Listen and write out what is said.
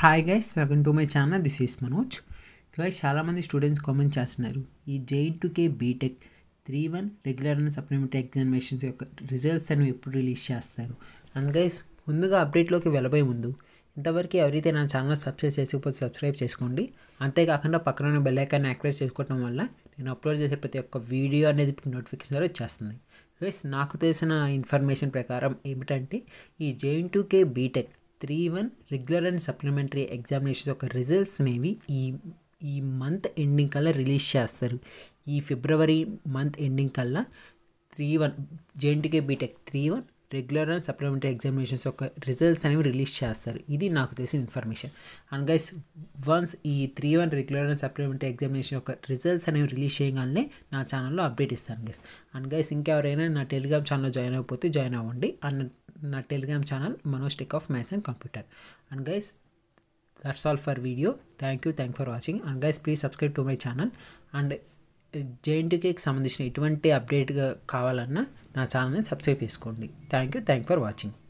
hi guys welcome to my channel this is Manoj guys చాలామంది students comment చేస్తున్నారు ఈ J two K BTech three one regular and supplementary examinations యొక్క results అనేవి ఎప్పుడు release చేస్తారు and guys ముందుగా అప్డేట్లోకి వెళ్ళబోయే ముందు ఇంతవరకు ఎవరైతే నా ఛానల్ సబ్స్క్రైబ్ చేసుకోకపోతే సబ్స్క్రైబ్ చేసుకోండి అంతేకాకుండా పక్కన ఉన్న బెల్ ఐకాన్ యాక్టివేట్ చేసుకోవడం వల్ల నేను అప్లోడ్ చేసే ప్రతి ఒక్క వీడియో అనేది మీకు నోటిఫికేషన్ ద్వారా వచ్చేస్తుంది గైస్ నాకు తెలిసిన ఇన్ఫర్మేషన్ ప్రకారం ఏమిటంటే ఈ JN two K BTech three one regular and supplementary examinations యొక్క రిజల్ట్స్ అనేవి ఈ ఈ మంత్ ఎండింగ్ కల్లా రిలీజ్ చేస్తారు ఈ ఫిబ్రవరి మంత్ ఎండింగ్ కల్లా three one JNTK BTech three one regular and supplementary examinations యొక్క రిజల్ట్స్ అనేవి రిలీజ్ చేస్తారు ఇది నాకు తెలిసిన ఇన్ఫర్మేషన్ అండ్ గైస్ వన్స్ ఈ three one regular and supplementary examination యొక్క రిజల్ట్స్ అనేవి రిలీజ్ చేయగానే నా ఛానల్లో అప్డేట్ ఇస్తాను గైస్ అండ్ గైస్ ఇంకెవరైనా నా టెలిగ్రామ్ ఛానల్లో జాయిన్ అయిపోతే జాయిన్ అవ్వండి అండ్ నా Telegram channel Manoj tech of maths and computer and guys that's all for video thank you thank for watching and guys please subscribe to my channel and జేఎన్టీకేకి సంబంధించిన ఎటువంటి అప్డేట్గా కావాలన్నా నా ఛానల్ని సబ్స్క్రైబ్ చేసుకోండి thank you thank for watching